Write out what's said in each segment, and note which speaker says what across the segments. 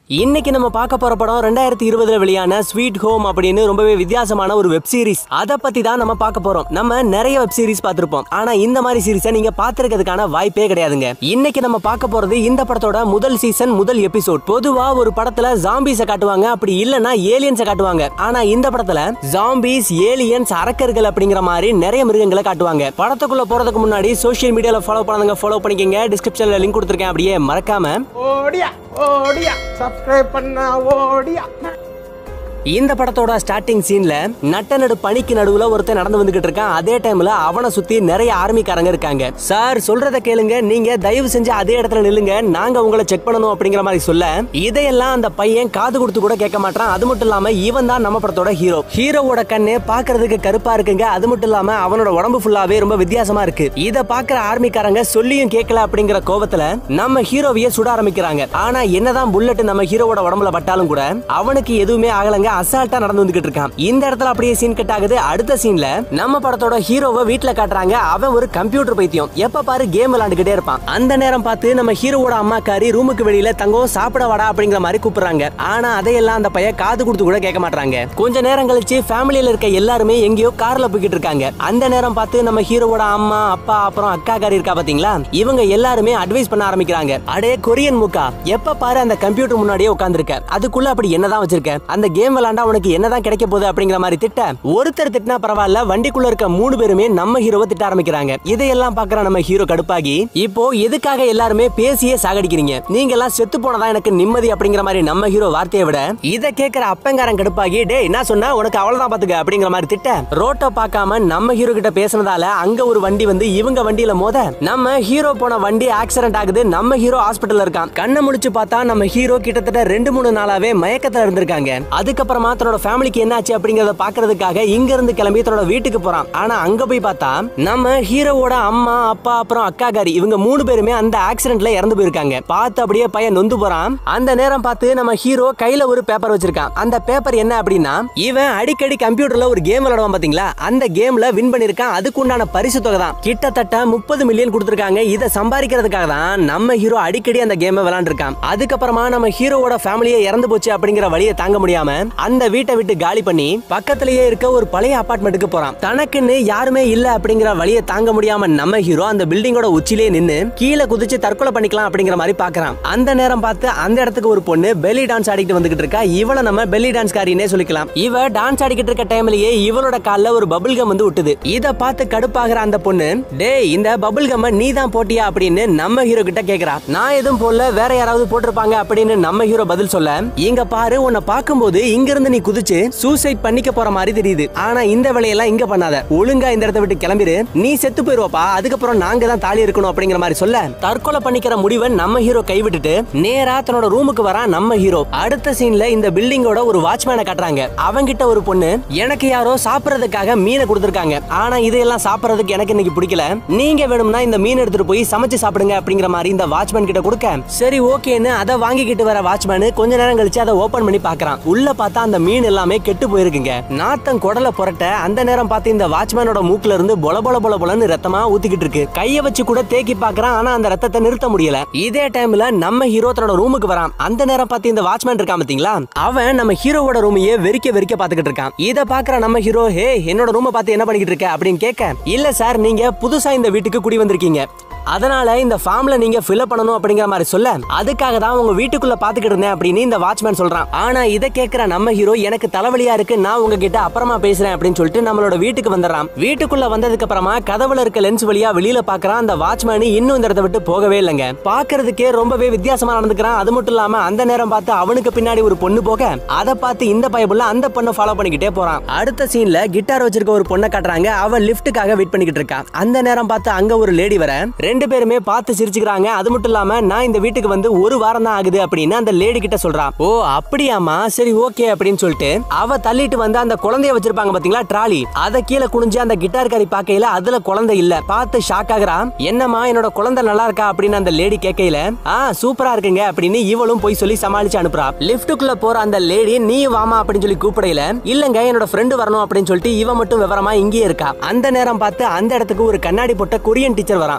Speaker 1: இன்னைக்கு நம்ம பார்க்க போற படம் ரெண்டாயிரத்தி இருபதுல வெளியான ஸ்வீட் ஹோம் அப்படின்னு ரொம்பவே வித்தியாசமான ஒரு வெப் சீரிஸ் அதை பத்தி தான் நம்ம பார்க்க போறோம் நம்ம நிறைய வெப் சீரிஸ் பார்த்திருப்போம் ஆனா இந்த மாதிரி சீரிஸை நீங்க பார்த்திருக்கிறதுக்கான வாய்ப்பே கிடையாதுங்க இன்னைக்கு நம்ம பார்க்க போறது இந்த படத்தோட முதல் சீசன் முதல் எபிசோட் பொதுவா ஒரு படத்துல ஜாம்பிஸ காட்டுவாங்க அப்படி இல்லனா ஏலியன்ஸ காட்டுவாங்க ஆனா இந்த படத்துல ஜாம்பிஸ் ஏலியன்ஸ் அரக்கர்கள் அப்படிங்கிற மாதிரி நிறைய மிருகங்களை காட்டுவாங்க படத்துக்குள்ள போறதுக்கு முன்னாடி சோஷியல் மீடியால ஃபாலோ பண்ணாதவங்க ஃபாலோ பண்ணிக்கங்க டிஸ்கிரிப்ஷன்ல லிங்க் கொடுத்துருக்கேன் அப்படியே மறக்காம
Speaker 2: ஓடியா ஓடியா சப்ஸ்கிரைப் பண்ணா ஓடியா
Speaker 1: இந்த படத்தோட ஸ்டார்டிங் சீன்ல நட்ட நடு பனிக்கு நடுவுல ஒருத்தன் நடந்து வந்துகிட்டு இருக்கான் அதே டைம்ல அவனை சுத்தி நிறைய ஆர்மிக்காரங்க இருக்காங்க சார் சொல்றத கேளுங்க நீங்க தயவு செஞ்சு அதே இடத்துல நில்லுங்க நாங்க உங்களை செக் பண்ணணும் அப்படிங்கிற மாதிரி சொல்ல இதையெல்லாம் அந்த பையன் காது கொடுத்து கூட கேட்க மாட்டான் அது மட்டும் இல்லாம இவன் தான் நம்ம படத்தோட ஹீரோ ஹீரோவோட கண்ணு பாக்குறதுக்கு கருப்பா இருக்குங்க அது மட்டும் இல்லாம அவனோட உடம்பு ஃபுல்லாவே ரொம்ப வித்தியாசமா இருக்கு இத பாக்குற ஆர்மிக்காரங்க சொல்லியும் கேட்கல அப்படிங்கிற கோவத்துல நம்ம ஹீரோவையே சுட ஆரம்பிக்கிறாங்க ஆனா என்னதான் புல்லட் நம்ம ஹீரோவோட உடம்புல பட்டாலும் கூட அவனுக்கு எதுவுமே ஆகலங்க அசால்ட்டா நடந்து வந்துகிட்டு இருக்கான் இந்த இடத்துல அப்படியே சீன் கட் ஆகுது அடுத்த சீன்ல நம்ம படத்தோட ஹீரோவை வீட்ல காட்டுறாங்க அவன் ஒரு கம்ப்யூட்டர் பைத்தியம் எப்ப பாரு கேம் விளையாண்டுகிட்டே இருப்பான் அந்த நேரம் பார்த்து நம்ம ஹீரோவோட அம்மாக்காரி ரூமுக்கு வெளியில தங்கம் சாப்பிட வாடா அப்படிங்கிற மாதிரி கூப்பிடுறாங்க ஆனா அதையெல்லாம் அந்த பையன் காது கொடுத்து கூட கேட்க மாட்டாங்க கொஞ்ச நேரம் கழிச்சு ஃபேமிலியில இருக்க எல்லாருமே எங்கேயோ கார்ல போய்கிட்டு இருக்காங்க அந்த நேரம் பார்த்து நம்ம ஹீரோவோட அம்மா அப்பா அப்புறம் அக்காக்காரி இருக்கா பாத்தீங்களா இவங்க எல்லாருமே அட்வைஸ் பண்ண ஆரம்பிக்கிறாங்க அடே கொரியன் முக்கா எப்ப பாரு அந்த கம்ப்யூட்டர் முன்னாடியே உட்காந்துருக்க அதுக்குள்ள அப்படி என்னதான் வச்சிருக்க அந்த கேம் விளையாண்டா உனக்கு என்னதான் கிடைக்க போகுது அப்படிங்கிற மாதிரி திட்ட ஒருத்தர் திட்டினா பரவாயில்ல வண்டிக்குள்ள இருக்க மூணு பேருமே நம்ம ஹீரோவை திட்ட ஆரம்பிக்கிறாங்க இதையெல்லாம் பாக்குற நம்ம ஹீரோ கடுப்பாகி இப்போ எதுக்காக எல்லாருமே பேசியே சாகடிக்கிறீங்க நீங்க எல்லாம் செத்து போனதா எனக்கு நிம்மதி அப்படிங்கிற மாதிரி நம்ம ஹீரோ வார்த்தையை விட இத கேக்குற அப்பங்காரன் கடுப்பாகி டேய் என்ன சொன்னா உனக்கு அவ்வளவுதான் பாத்துக்க அப்படிங்கிற மாதிரி திட்ட ரோட்டை பார்க்காம நம்ம ஹீரோ கிட்ட பேசினதால அங்க ஒரு வண்டி வந்து இவங்க வண்டியில மோத நம்ம ஹீரோ போன வண்டி ஆக்சிடென்ட் ஆகுது நம்ம ஹீரோ ஹாஸ்பிட்டல்ல இருக்கான் கண்ணை முடிச்சு பார்த்தா நம்ம ஹீரோ கிட்டத்தட்ட ரெண்டு மூணு நாளாவே மயக்கத்துல இருந்திருக்காங்க அதுக்கப்புறமா தன்னோட ஃபேமிலிக்கு என்னாச்சு அப்படிங்கறத பாக்குறதுக்காக இங்க இருந்து கிளம்பி தன்னோட வீட்டுக்கு போறான் ஆனா அங்க போய் பார்த்தா நம்ம ஹீரோவோட அம்மா அப்பா அப்புறம் அக்கா காரி இவங்க மூணு பேருமே அந்த ஆக்சிடென்ட்ல இறந்து போயிருக்காங்க பார்த்து அப்படியே பையன் நொந்து போறான் அந்த நேரம் பார்த்து நம்ம ஹீரோ கையில ஒரு பேப்பர் வச்சிருக்கான் அந்த பேப்பர் என்ன அப்படின்னா இவன் அடிக்கடி கம்ப்யூட்டர்ல ஒரு கேம் விளையாடுவான் பாத்தீங்களா அந்த கேம்ல வின் பண்ணிருக்கான் அதுக்கு உண்டான பரிசு தொகை தான் கிட்டத்தட்ட முப்பது மில்லியன் கொடுத்திருக்காங்க இதை சம்பாதிக்கிறதுக்காக தான் நம்ம ஹீரோ அடிக்கடி அந்த கேமை விளையாண்டுருக்கான் அதுக்கப்புறமா நம்ம ஹீரோவோட ஃபேமிலியே இறந்து போச்சு அப்படிங்கிற வழியை தாங்க முடியாம அந்த வீட்டை விட்டு காலி பண்ணி பக்கத்திலேயே இருக்க ஒரு பழைய அபார்ட்மெண்ட்டுக்கு போறான் தனக்குன்னு யாருமே இல்ல அப்படிங்கிற வழியை தாங்க முடியாம நம்ம ஹீரோ அந்த பில்டிங்கோட உச்சிலே நின்னு கீழே குதிச்சு தற்கொலை பண்ணிக்கலாம் அப்படிங்கிற மாதிரி பாக்குறான் அந்த நேரம் பார்த்து அந்த இடத்துக்கு ஒரு பொண்ணு பெல்லி டான்ஸ் ஆடிக்கிட்டு வந்துகிட்டு இருக்கா இவள நம்ம பெல்லி டான்ஸ் காரினே சொல்லிக்கலாம் இவ டான்ஸ் ஆடிக்கிட்டு இருக்க டைம்லயே இவளோட கால்ல ஒரு பபிள் கம் வந்து விட்டுது இத பார்த்து கடுப்பாகிற அந்த பொண்ணு டேய் இந்த பபிள் கம்ம நீ தான் போட்டியா அப்படின்னு நம்ம ஹீரோ கிட்ட கேக்குறா நான் எதுவும் போல வேற யாராவது போட்டிருப்பாங்க அப்படின்னு நம்ம ஹீரோ பதில் சொல்ல இங்க பாரு உன்னை பார்க்கும்போது இங்க இருந்து நீ குதிச்சு சூசைட் பண்ணிக்க போற மாதிரி தெரியுது ஆனா இந்த வேலையெல்லாம் இங்க பண்ணாத ஒழுங்கா இந்த இடத்த விட்டு கிளம்பிரு நீ செத்து போயிருவப்பா அதுக்கப்புறம் நாங்க தான் தாலி இருக்கணும் அப்படிங்கிற மாதிரி சொல்ல தற்கொலை பண்ணிக்கிற முடிவை நம்ம ஹீரோ கைவிட்டுட்டு நேரா தன்னோட ரூமுக்கு வரான் நம்ம ஹீரோ அடுத்த சீன்ல இந்த பில்டிங்கோட ஒரு வாட்ச்மேனை காட்டுறாங்க அவங்கிட்ட ஒரு பொண்ணு எனக்கு யாரோ சாப்பிடறதுக்காக மீனை கொடுத்திருக்காங்க ஆனா இதையெல்லாம் சாப்பிடறதுக்கு எனக்கு இன்னைக்கு பிடிக்கல நீங்க வேணும்னா இந்த மீன் எடுத்துட்டு போய் சமைச்சு சாப்பிடுங்க அப்படிங்கிற மாதிரி இந்த வாட்ச்மேன் கிட்ட கொடுக்க சரி ஓகேன்னு அதை வாங்கிக்கிட்டு வர வாட்ச்மேன் கொஞ்ச நேரம் கழிச்சு அதை ஓபன் பண்ணி பாக்குறான் உள்ள பார்த்தா அந்த மீன் எல்லாமே கெட்டு போயிருக்குங்க நாத்தம் குடல புரட்ட அந்த நேரம் பார்த்து இந்த வாட்ச்மேனோட மூக்குல இருந்து பொல பொல பொல பொலன்னு ரத்தமா ஊத்திக்கிட்டு இருக்கு கைய வச்சு கூட தேக்கி பாக்குறான் ஆனா அந்த ரத்தத்தை நிறுத்த முடியல இதே டைம்ல நம்ம ஹீரோ தன்னோட ரூமுக்கு வரான் அந்த நேரம் பார்த்து இந்த வாட்ச்மேன் இருக்கான் பாத்தீங்களா அவன் நம்ம ஹீரோவோட ரூமையே வெறிக்க வெறிக்க பாத்துக்கிட்டு இருக்கான் இத பாக்குற நம்ம ஹீரோ ஹே என்னோட ரூமை பார்த்து என்ன பண்ணிக்கிட்டு இருக்க அப்படின்னு கேட்க இல்ல சார் நீங்க புதுசா இந்த வீட்டுக்கு குடி வந்திருக்கீங்க அதனால இந்த ஃபார்ம்ல நீங்க ஃபில் பண்ணணும் அப்படிங்கிற மாதிரி சொல்ல அதுக்காக தான் உங்க வீட்டுக்குள்ள பாத்துக்கிட்டு இருந்தேன் அப்படின்னு இந்த வாட்ச்மேன் சொல்றான் ஆனா இதை கேட்கிற நம்ம ஹீரோ எனக்கு தலைவலியா இருக்கு நான் உங்ககிட்ட அப்புறமா பேசுறேன் அப்படின்னு சொல்லிட்டு நம்மளோட வீட்டுக்கு வந்துடுறான் வீட்டுக்குள்ள வந்ததுக்கு அப்புறமா கதவுல இருக்க லென்ஸ் வழியா வெளியில பாக்குறான் அந்த வாட்ச்மேன் இன்னும் இந்த இடத்த விட்டு போகவே இல்லைங்க பாக்குறதுக்கே ரொம்பவே வித்தியாசமா நடந்துக்கிறான் அது மட்டும் இல்லாம அந்த நேரம் பார்த்து அவனுக்கு பின்னாடி ஒரு பொண்ணு போக அதை பார்த்து இந்த பயபுள்ள அந்த பொண்ணை ஃபாலோ பண்ணிக்கிட்டே போறான் அடுத்த சீன்ல கிட்டார் வச்சிருக்க ஒரு பொண்ணை காட்டுறாங்க அவ லிஃப்ட்டுக்காக வெயிட் பண்ணிக்கிட்டு இருக்கா அந்த நேரம் பார்த்து அங்க ஒரு லேடி வர ரெண்டு பேருமே பார்த்து சிரிச்சுக்கிறாங்க அது மட்டும் இல்லாம நான் இந்த வீட்டுக்கு வந்து ஒரு வாரம் தான் ஆகுது அப்படின்னு அந்த லேடி கிட்ட சொல்றா ஓ அப்படியாமா சரி ஓகே அப்படின்னு சொல்லிட்டு அவ தள்ளிட்டு வந்து அந்த குழந்தைய வச்சிருப்பாங்க பாத்தீங்களா ட்ராலி அத கீழே குனிஞ்சு அந்த கிட்டார் காரி பாக்கையில அதுல குழந்தை இல்ல பார்த்து ஷாக் ஆகுறா என்னம்மா என்னோட குழந்தை நல்லா இருக்கா அப்படின்னு அந்த லேடி கேட்கையில ஆ சூப்பரா இருக்குங்க அப்படின்னு இவளும் போய் சொல்லி சமாளிச்சு அனுப்புறா லிப்டுக்குள்ள போற அந்த லேடி நீ வாமா அப்படின்னு சொல்லி கூப்பிடையில இல்லங்க என்னோட ஃப்ரெண்டு வரணும் அப்படின்னு சொல்லிட்டு இவ மட்டும் விவரமா இங்கேயே இருக்கா அந்த நேரம் பார்த்து அந்த இடத்துக்கு ஒரு கண்ணாடி போட்ட கொரியன் டீச்சர் வரான் இவனை நம்ம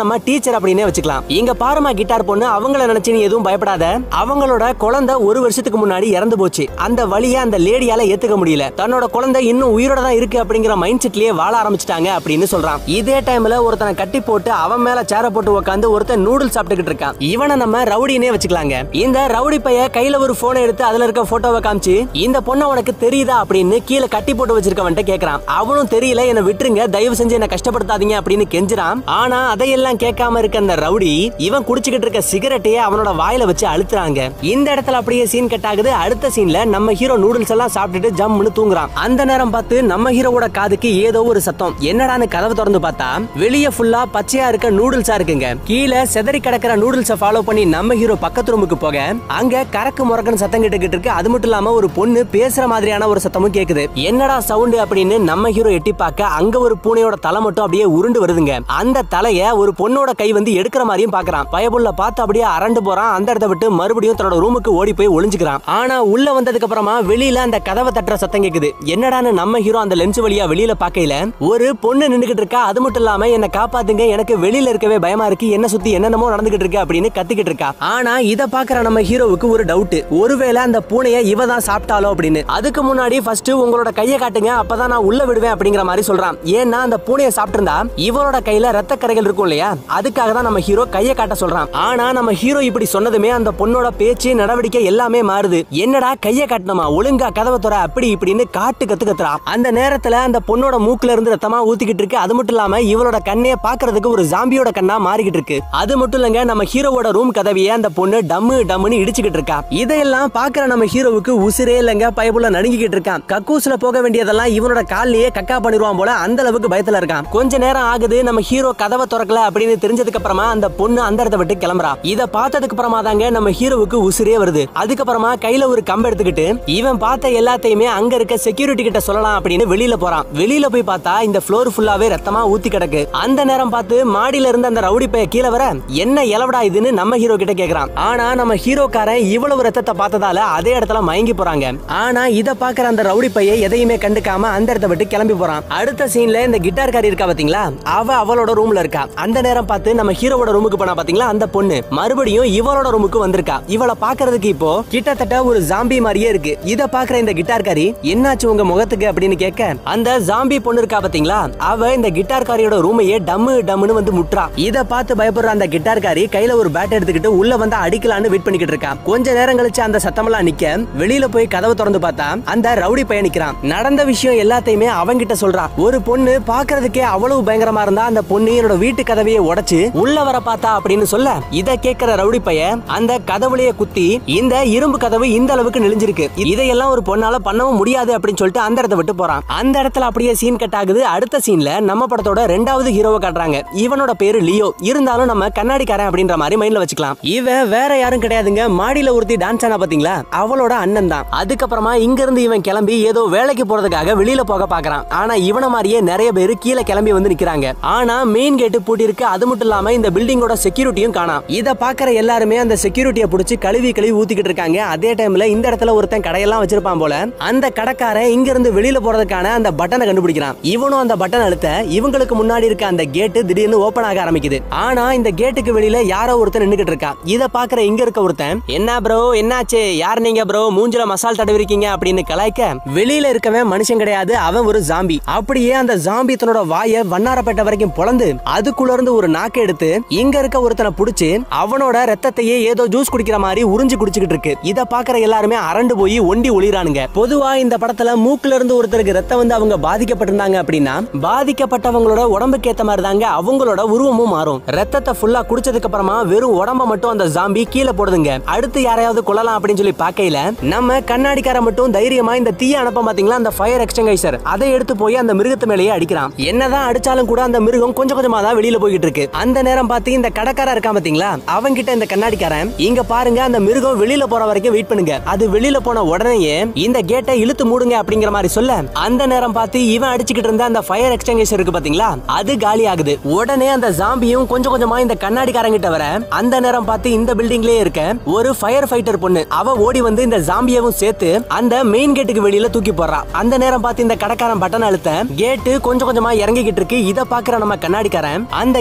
Speaker 1: நம்ம டீச்சர் அப்படின்னே வச்சுக்கலாம் இங்க பாருமா கிட்டார் பொண்ணு அவங்கள நினைச்சு நீ எதுவும் பயப்படாத அவங்களோட குழந்தை ஒரு வருஷத்துக்கு முன்னாடி இறந்து போச்சு அந்த வழியை அந்த லேடியால ஏத்துக்க முடியல தன்னோட குழந்தை இன்னும் உயிரோட தான் இருக்கு அப்படிங்கிற மைண்ட் செட்லயே வாழ ஆரம்பிச்சிட்டாங்க அப்படின்னு சொல்றான் இதே டைம்ல ஒருத்தனை கட்டி போட்டு அவன் மேல சேர போட்டு உட்காந்து ஒருத்தன் நூடுல்ஸ் சாப்பிட்டுக்கிட்டு இருக்கான் இவனை நம்ம ரவுடினே வச்சுக்கலாங்க இந்த ரவுடி பைய கையில ஒரு போனை எடுத்து அதுல இருக்க போட்டோவை காமிச்சு இந்த பொண்ணை உனக்கு தெரியுதா அப்படின்னு கீழே கட்டி போட்டு வச்சிருக்கவன்ட்ட கேக்குறான் அவனும் தெரியல என்ன விட்டுருங்க தயவு செஞ்சு என்ன கஷ்டப்படுத்தாதீங்க அப்படின்னு கெஞ்சுறான் ஆனா அதையெல்லாம் கேட்காம இருக்க அந்த ரவுடி இவன் குடிச்சுக்கிட்டு இருக்க சிகரெட்டையே அவனோட வாயில வச்சு அழுத்துறாங்க இந்த இடத்துல அப்படியே சீன் கட் ஆகுது அடுத்த சீன்ல நம்ம ஹீரோ நூடுல்ஸ் எல்லாம் சாப்பிட்டுட்டு ஜம்முன்னு தூங்குறான் அந்த நேரம் பார்த்து நம்ம ஹீரோவோட காதுக்கு ஏதோ ஒரு சத்தம் என்னடான்னு கதவை திறந்து பார்த்தா வெளியே ஃபுல்லா பச்சையா இருக்க நூடுல்ஸா இருக்குங்க கீழே செதறி கிடக்கிற நூடுல்ஸை ஃபாலோ பண்ணி நம்ம ஹீரோ பக்கத்து ரூமுக்கு போக அங்க கறக்கு முறக்குன்னு சத்தம் கேட்டுக்கிட்டு இருக்கு அது மட்டும் இல்லாம ஒரு பொண்ணு பேசுற மாதிரியான ஒரு சத்தமும் கேக்குது என்னடா சவுண்ட் அப்படின்னு நம்ம ஹீரோ எட்டி பார்க்க அங்க ஒரு பூனையோட தலை மட்டும் அப்படியே உருண்டு வருதுங்க அந்த தலைய ஒரு பொண்ணோட கை வந்து எடுக்கிற மாதிரியும் பாக்குறான் பயபுள்ள பார்த்து அப்படியே அரண்டு போறான் அந்த இடத்த விட்டு மறுபடியும் தன்னோட ரூமுக்கு ஓடி போய் ஒளிஞ்சுக்கிறான் ஆனா உள்ள வந்ததுக்கு அப்புறமா வெளியில அந்த கதவை தட்டுற சத்தம் கேக்குது என்னடான்னு நம்ம ஹீரோ அந்த லென்ஸ் வழியா வெளியில பார்க்கையில ஒரு பொண்ணு நின்னுகிட்டு இருக்கா அது மட்டும் இல்லாம என்ன காப்பாத்துங்க எனக்கு வெளியில இருக்கவே பயமா இருக்கு என்ன சுத்தி என்னென்னமோ நடந்துகிட்டு இருக்கு அப்படின்னு கத்திக்கிட்டு இருக்கா ஆனா இத பாக்குற நம்ம ஹீரோவுக்கு ஒரு டவுட் ஒருவேளை அந்த பூனைய இவ தான் சாப்பிட்டாலோ அப்படின்னு அதுக்கு முன்னாடி ஃபர்ஸ்ட் உங்களோட கையை காட்டுங்க அப்பதான் நான் உள்ள விடுவேன் அப்படிங்கிற மாதிரி சொல்றான் ஏன்னா அந்த பூனையை சாப்பிட்டிருந்தா இவனோட கையில ரத்த கரைகள் இருக்கும் இல்லையா அதுக்காக தான் நம்ம ஹீரோ கையை காட்ட சொல்றான் ஆனா நம்ம ஹீரோ இப்படி சொன்னதுமே அந்த பொண்ணோட பேச்சு நடவடிக்கை எல்லாமே மாறுது என்னடா கையை காட்டணுமா ஒழுங்கா கதவை துற அப்படி இப்படின்னு காட்டு கத்து கத்துறா அந்த நேரத்துல அந்த பொண்ணோட மூக்குல இருந்து ரத்தமா ஊத்திக்கிட்டு இருக்கு அது மட்டும் இல்லாம இவளோட கண்ணே பாக்குறதுக்கு ஒரு ஜாம்பியோட கண்ணா மாறிக்கிட்டு இருக்கு அது மட்டும் இல்லங்க நம்ம ஹீரோவோட ரூம் கதவிய அந்த பொண்ணு டம்மு டம்முன்னு இடிச்சுக்கிட்டு இருக்கா இதையெல்லாம் பாக்குற நம்ம ஹீரோவுக்கு உசிரே இல்லங்க பயப்புள்ள நடுங்கிக்கிட்டு இருக்கான் கக்கூஸ்ல போக வேண்டியதெல்லாம் இவனோட கால்லயே கக்கா பண்ணிடுவான் போல அந்த அளவுக்கு பயத்துல இருக்கான் கொஞ்ச நேரம் ஆகுது நம்ம ஹீரோ கதவை திறக்கல அப்படின்னு தெரிஞ்சதுக்கு அப்புறமா அந்த பொண்ணு அந்த இடத்த விட்டு கிளம்புறா இத பார்த்ததுக்கு அப்புறமா தாங்க நம்ம ஹீரோவுக்கு உசிரே வருது அதுக்கப்புறமா கையில ஒரு கம்பு எடுத்துக்கிட்டு இவன் பார்த்த எல்லாத்தையுமே அங்க இருக்க செக்யூரிட்டி கிட்ட சொல்லலாம் அப்படின்னு வெளியில போறான் வெளியில போய் பார்த்தா இந்த ஃப்ளோர் ஃபுல்லாவே ரத்தமா ஊத்தி கிடக்கு அந்த நேரம் பார்த்து மாடியில இருந்து அந்த ரவுடி பைய கீழே வர என்ன எலவடா இதுன்னு நம்ம ஹீரோ கிட்ட கேக்குறான் ஆனா நம்ம ஹீரோக்காரன் இவ்வளவு ரத்தத்தை பார்த்ததால அதே இடத்துல மயங்கி போறாங்க ஆனா இத பாக்குற அந்த ரவுடி பைய எதையுமே கண்டுக்காம அந்த இடத்த விட்டு கிளம்பி போறான் அடுத்த சீன்ல இந்த கிட்டார் காரி இருக்கா பாத்தீங்களா அவ அவளோட ரூம்ல இருக்கா அந்த நேரம் பார்த்து நம்ம ஹீரோவோட ரூமுக்கு போனா பாத்தீங்களா அந்த பொண்ணு மறுபடியும் இவளோட ரூமுக்கு வந்திருக்கா இவளை பாக்குறதுக்கு இப்போ கிட்டத்தட்ட ஒரு ஜாம்பி மாதிரியே இருக்கு இத பாக்குற இந்த கிட்டார்காரி என்னாச்சு உங்க முகத்துக்கு அப்படின்னு கேட்க அந்த ஜாம்பி பொண்ணு இருக்கா பாத்தீங்களா அவ இந்த கிட்டார்காரியோட ரூமையே டம்மு டம்முன்னு வந்து முட்டுறா இத பார்த்து பயப்படுற அந்த கிட்டார்காரி கையில ஒரு பேட் எடுத்துக்கிட்டு உள்ள வந்து அடிக்கலான்னு வெயிட் பண்ணிக்கிட்டு இருக்கா கொஞ்ச நேரம் கழிச்சு அந்த சத்தமெல்லாம் நிக்க வெளியில போய் கதவை திறந்து பார்த்தா அந்த ரவுடி பையன் நிக்கிறான் நடந்த விஷயம் எல்லாத்தையுமே அவங்கிட்ட சொல்றா ஒரு பொண்ணு பாக்குறதுக்கே அவ்வளவு பயங்கரமா இருந்தா அந்த பொண்ணு என்னோட வீட்டு கதவையே உடைச்சு உள்ள வர பார்த்தா அப்படின்னு சொல்ல இத கேட்கிற ரவுடி பையன் அந்த கதவுலயே குத்தி இந்த இரும்பு கதவு இந்த அளவுக்கு நெளிஞ்சிருக்கு இதையெல்லாம் ஒரு பொண்ணால பண்ணவும் முடியாது அப்படின்னு சொல்லிட்டு அந்த இடத்த விட்டு போறான் அந்த இடத்துல அப்படியே சீன் கட் ஆகுது அடுத்த சீன்ல நம்ம படத்தோட ரெண்டாவது ஹீரோவை காட்டுறாங்க இவனோட பேரு லியோ இருந்தாலும் நம்ம கண்ணாடிக்காரன் அப்படின்ற மாதிரி மைண்ட்ல வச்சுக்கலாம் இவன் வேற யாரும் கிடையாதுங்க மாடியில ஒருத்தி டான்ஸ் ஆனா பாத்தீங்களா அவளோட அண்ணன் தான் அதுக்கப்புறமா இங்க இருந்து இவன் கிளம்பி ஏதோ வேலைக்கு போறதுக்காக வெளியில போக பாக்குறான் ஆனா இவன மாதிரியே நிறைய பேர் கீழே கிளம்பி வந்து நிக்கிறாங்க ஆனா மெயின் கேட்டு பூட்டி இருக்கு அது மட்டும் இல்லாம இந்த பில்டிங்கோட செக்யூரிட்டியும் காணாம் இத பாக்குற எல்லாருமே அந்த செக்யூரிட்டியை புடிச்சு கழுவி கழுவி ஊத்திக்கிட்டு இருக்காங்க அதே டைம்ல இந்த இடத்துல ஒருத்தன் கடையெல்லாம் வச்சிருப்பான் போல அந்த கடைக்காரன் இங்க இருந்து வெளியில போறதுக்கான அந்த பட்டனை கண்டுபிடிக்கிறான் இவனும் அந்த பட்டன் அழுத்த இவங்களுக்கு முன்னாடி இருக்க அந்த கேட்டு திடீர்னு ஓபன் ஆக ஆரம்பிக்குது ஆனா இந்த கேட்டுக்கு வெளியில யாரோ ஒருத்தன் நின்னுகிட்டு இருக்கா இத பாக்குற இங்க இருக்க ஒருத்தன் என்ன ப்ரோ என்னாச்சு யார் நீங்க ப்ரோ மூஞ்சில மசால் தடவி இருக்கீங்க அப்படின்னு கலாய்க்க வெளியில இருக்கவன் மனுஷன் கிடையாது அவன் ஒரு ஜாம்பி அப்படியே அந்த ஜாம்பி தன்னோட வாய வண்ணாரப்பேட்டை வரைக்கும் பொளந்து அதுக்குள்ள இருந்து ஒரு நாக்கை எடுத்து இங்க இருக்க ஒருத்தனை புடிச்சு அவனோட ரத்தத்தையே ஏதோ ஜூஸ் குடிக்கிற மாதிரி உறிஞ்சு குடிச்சுக்கிட்டு இருக்கு இத பாக்குற எல்லாருமே அரண்டு போய் ஒண்டி ஒளிரானுங்க பொதுவா இந்த படத்துல மூக்குல இருந்து ஒருத்தருக்கு ரத்தம் வந்து அவங்க பாதிக்கப்பட்டிருந்தாங்க அப்படின்னா பாதிக்கப்பட்டவங்களோட உடம்புக்கு ஏத்த மாதிரி தாங்க அவங்களோட உருவமும் மாறும் ரத்தத்தை ஃபுல்லா குடிச்சதுக்கு அப்புறமா வெறும் உடம்ப மட்டும் அந்த ஜாம்பி கீழே போடுதுங்க அடுத்து யாரையாவது கொல்லலாம் அப்படின்னு சொல்லி பார்க்கையில நம்ம கண்ணாடிக்கார மட்டும் தைரியமா இந்த தீய அனுப்ப பாத்தீங்களா அந்த ஃபயர் எக்ஸ்டங்கைசர் அதை எடுத்து போய் அந்த மிருகத்து மேலேயே அடிக்கிறான் என்னதான் அடிச்சாலும் கூட அந்த மிருகம் கொஞ்சம் கொஞ்சமா தான் வெளியில போய்கிட்டு இருக்கு அந்த நேரம் பார்த்து இந்த கடைக்காரன் இருக்கான் பாத்தீங்களா அவங்கிட்ட இந்த கண்ணாடிக்காரன் இங்க பாருங்க அந்த மிருகம் வெளியில போற வரைக்கும் வெயிட் பண்ணுங்க அது வெளியில போன உடனேயே இந்த கேட்டை இழுத்து மூடுங்க அப்படிங்கிற மாதிரி சொல்ல அந்த நேரம் பார்த்து இவன் அடிச்சுக்கிட்டு இருந்த அந்த ஃபயர் எக்ஸ்டங்கைசர் இருக்கு பாத்தீங்களா அது காலி ஆகுது உடனே அந்த ஜாம்பியும் கொஞ்சம் கொஞ்சமா இந்த கண்ணாடிக்காரங்கிட்ட வர அந்த நேரம் பார்த்து இந்த பில்டிங்லயே இருக்க ஒரு ஃபயர் ஃபைட்டர் பொண்ணு அவ ஓடி வந்து இந்த ஜாம்பியவும் சேர்த்து அந்த மெயின் கேட்டுக்கு வெளியில தூக்கி போடுறா அந்த நேரம் பார்த்து இந்த கடைக்காரன் பட்டன் அழுத்த கேட்டு கொஞ்சம் கொஞ்சமா இறங்கிக்கிட்டு இருக்கு இத பாக்குற நம்ம கண்ணாடிக்காரன் அந்த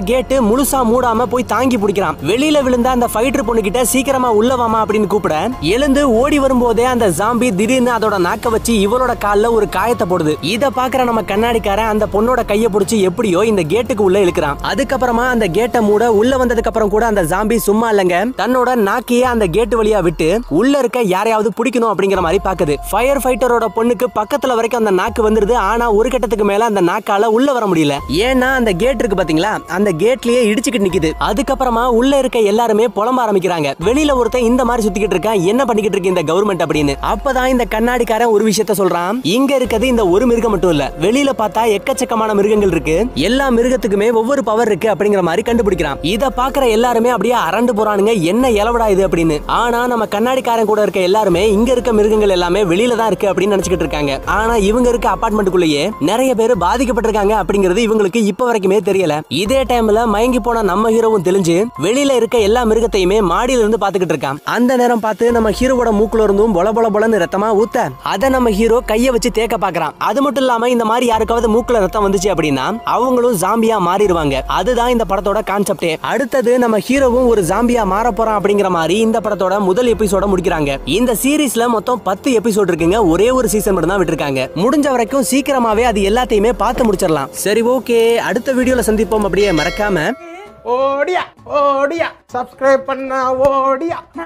Speaker 1: கேட்டு முழுசா மூடாம போய் தாங்கி பிடிக்கிறான் வெளியில விழுந்த அந்த ஃபைட்டர் பொண்ணு கிட்ட சீக்கிரமா உள்ள வாமா அப்படின்னு கூப்பிட எழுந்து ஓடி வரும்போதே அந்த ஜாம்பி திடீர்னு அதோட நாக்க வச்சு இவளோட கால்ல ஒரு காயத்தை போடுது இத பாக்குற நம்ம கண்ணாடிக்காரன் அந்த பொண்ணோட கைய பிடிச்சி எப்படியோ இந்த கேட்டுக்கு உள்ள இழுக்கிறான் அதுக்கப்புறமா அந்த கேட்டை மூட உள்ள வந்ததுக்கு அப்புறம் கூட அந்த ஜாம்பி சும்மா இல்லங்க தன்னோட நாக்கையே அந்த கேட்டு வழியா விட்டு உள்ள இருக்க யாரையாவது பிடிக்கணும் அப்படிங்கிற மாதிரி பாக்குது ஃபயர் ஃபைட்டரோட பொண்ணுக்கு பக்கத்துல வரைக்கும் அந்த நாக்கு வந்துருது ஆனா ஒரு கட்டத்துக்கு மேல அந்த நாக்கால உள்ள வர முடியல ஏன்னா அந்த கேட் இருக்கு பாத்தீங்களா அந்த கேட்லயே இடிச்சுக்கிட்டு நிக்குது அதுக்கப்புறமா உள்ள இருக்க எல்லாருமே புலம்ப ஆரம்பிக்கிறாங்க வெளியில ஒருத்தன் இந்த மாதிரி சுத்திக்கிட்டு இருக்கான் என்ன பண்ணிக்கிட்டு இருக்கு இந்த கவர்மெண்ட் அப்படின்னு அப்பதான் இந்த கண்ணாடிக்காரன் ஒரு விஷயத்த சொல்றான் இங்க இருக்கிறது இந்த ஒரு மிருகம் மட்டும் இல்ல வெளியில பார்த்தா எக்கச்சக்கமான மிருகங்கள் இருக்கு எல்லா மிருகத்துக்குமே ஒவ்வொரு பவர் இருக்கு அப்படிங்கிற மாதிரி கண்டுபிடிக்கிறான் இத பாக்குற எல்லாருமே அப்படியே அரண்டு போறானுங்க என்ன இலவடா இது அப்படின்னு ஆனா நம்ம கண்ணாடிக்காரன் கூட இருக்க எல்லாருமே இங்க இருக்க மிருகங்கள் எல்லாமே வெளியில தான் இருக்கு அப்படின்னு நினைச்சுக்கிட்டு இருக்காங்க ஆனா இவங்க இருக்க அபார்ட்மெண்ட்டுக்குள்ளேயே நிறைய பேர் பாதிக்கப்பட்டிருக்காங்க அப்படிங்கிறது இவங்களுக்கு இப்ப வரைக்குமே தெரியல இதே டைம்ல மயங்கி போன நம்ம ஹீரோவும் தெரிஞ்சு வெளியில இருக்க எல்லா மிருகத்தையுமே மாடியில இருந்து பாத்துக்கிட்டு இருக்கான் அந்த நேரம் பார்த்து நம்ம ஹீரோவோட மூக்குல இருந்தும் பொல பொல பொலன்னு ரத்தமா ஊத்த அத நம்ம ஹீரோ கைய வச்சு தேக்க பாக்குறான் அது மட்டும் இல்லாம இந்த மாதிரி யாருக்காவது மூக்குல ரத்தம் வந்துச்சு அப்படின்னா அவங்களும் ஜாம்பியா மாறிடுவாங்க அதுதான் இந்த படத்தோட கான்செப்டே அடுத்தது நம்ம ஹீரோவும் ஒரு ஜாம்பியா மாற போறான் அப்படிங்கிற மாதிரி இந்த படத்தோட முதல் எபிசோட முடிக்கிறாங்க இந்த சீரீஸ்ல மொத்தம் பத்து எபிசோட் இருக்குங்க ஒரே ஒரு சீசன் மட்டும் தான் விட்டுருக்காங்க முடிஞ்ச வரைக்கும் சீக்கிரமாவே அது எல்லாத்தையுமே பார்த்து முடிச்சிடலாம் சரி ஓகே அடுத்த வீடியோல சந்திப்போம் அப்படியே மறக்காம
Speaker 2: ஓடியா ஓடியா சப்ஸ்கிரைப் பண்ண ஓடியா